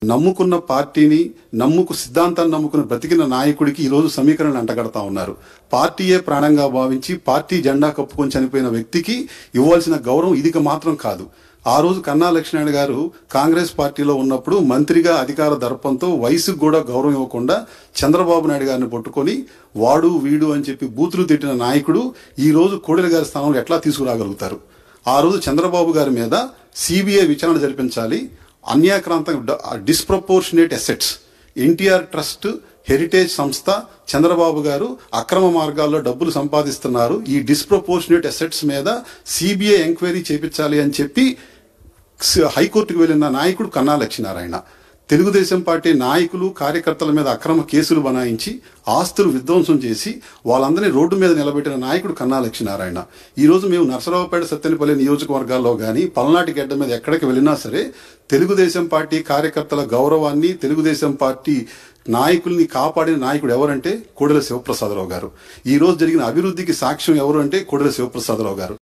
నమ్ముకున్న పార్టీని నమ్ముకు సిద్ధాంతాన్ని నమ్ముకున్న బ్రతికిన నాయకుడికి ఈ రోజు సమీకరణలు అంటగడతా ఉన్నారు పార్టీయే ప్రాణంగా భావించి పార్టీ జెండా కప్పుకొని చనిపోయిన వ్యక్తికి ఇవ్వాల్సిన గౌరవం ఇదిక మాత్రం కాదు ఆ రోజు కన్నా లక్ష్మణ్ గారు కాంగ్రెస్ పార్టీలో ఉన్నప్పుడు మంత్రిగా అధికార దర్పంతో వయసుకు కూడా గౌరవం ఇవ్వకుండా చంద్రబాబు నాయుడు గారిని పట్టుకొని వాడు వీడు అని చెప్పి బూతులు తిట్టిన నాయకుడు ఈ రోజు కోడెల గారి స్థానంలో ఎట్లా తీసుకురాగలుగుతారు ఆ రోజు చంద్రబాబు గారి మీద సిబిఐ విచారణ జరిపించాలి అన్యాక్రాంత disproportionate assets NTR trust Heritage సంస్థ చంద్రబాబు గారు అక్రమ మార్గాల్లో డబ్బులు సంపాదిస్తున్నారు ఈ డిస్ప్రపోర్షనేట్ అసెట్స్ మీద సిబిఐ ఎంక్వైరీ చేపించాలి అని చెప్పి స- హైకోర్టుకు వెళ్లిన నాయకుడు కన్నా లక్ష్మీనారాయణ తెలుగుదేశం పార్టీ నాయకులు కార్యకర్తల మీద అక్రమ కేసులు బనాయించి ఆస్తులు విధ్వంసం చేసి వాళ్ళందరినీ రోడ్డు మీద నిలబెట్టిన నాయకుడు కన్నా లక్ష్మీనారాయణ ఈ రోజు మేము నర్సరావుపేట సత్తెనపల్లి నియోజకవర్గాల్లో గాని పల్నాటి గడ్డ మీద ఎక్కడికి వెళ్ళినా సరే తెలుగుదేశం పార్టీ కార్యకర్తల గౌరవాన్ని తెలుగుదేశం పార్టీ నాయకుల్ని కాపాడిన నాయకుడు ఎవరంటే కోడెల శివప్రసాదరావు గారు ఈ రోజు జరిగిన అభివృద్ధికి సాక్ష్యం ఎవరు అంటే కోడెల శివప్రసాదరావు గారు